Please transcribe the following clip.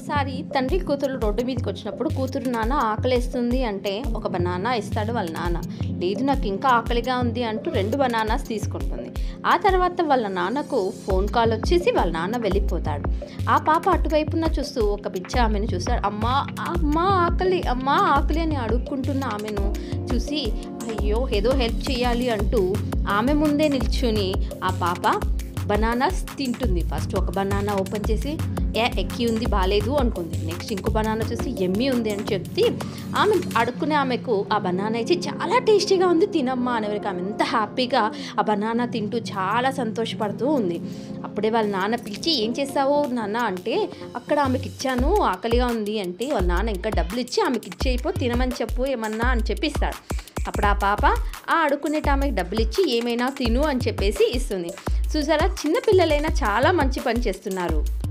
ఒకసారి తండ్రి కూతురు రోడ్డు మీదకి వచ్చినప్పుడు కూతురు నాన్న ఆకలేస్తుంది అంటే ఒక బనానా ఇస్తాడు వాళ్ళ నాన్న లేదు నాకు ఇంకా ఆకలిగా ఉంది అంటూ రెండు బనానాస్ తీసుకుంటుంది ఆ తర్వాత వాళ్ళ నాన్నకు ఫోన్ కాల్ వచ్చేసి వాళ్ళ నాన్న వెళ్ళిపోతాడు ఆ పాప అటువైపున చూస్తూ ఒక పిచ్చ ఆమెను చూస్తాడు అమ్మా అమ్మా ఆకలి అమ్మా ఆకలి అని అడుక్కుంటున్న ఆమెను చూసి అయ్యో ఏదో హెల్ప్ చేయాలి అంటూ ఆమె ముందే నిల్చుని ఆ పాప బనానాస్ తింటుంది ఫస్ట్ ఒక బనానా ఓపెన్ చేసి ఏ ఎక్కి ఉంది బాగాలేదు అనుకుంది నెక్స్ట్ ఇంకో బనానా చూసి ఎమ్మి ఉంది అని చెప్తే ఆమె అడుక్కునే ఆమెకు ఆ బనానా ఇచ్చి చాలా టేస్టీగా ఉంది తినమ్మా అనేవరకు ఆమె ఎంత హ్యాపీగా ఆ బనానా తింటూ చాలా సంతోషపడుతూ ఉంది అప్పుడే వాళ్ళ నాన్న పిలిచి ఏం చేసావు నాన్న అంటే అక్కడ ఆమెకి ఇచ్చాను ఆకలిగా ఉంది అంటే వాళ్ళ నాన్న ఇంకా డబ్బులు ఇచ్చి ఆమెకి ఇచ్చేయిపో తినమని చెప్పు ఏమన్నా అని చెప్పి ఇస్తాడు అప్పుడు ఆ పాప ఆ అడుక్కునేట ఆమెకి డబ్బులు ఇచ్చి ఏమైనా తిను అని చెప్పేసి ఇస్తుంది చూసారా చిన్న పిల్లలైనా చాలా మంచి పని చేస్తున్నారు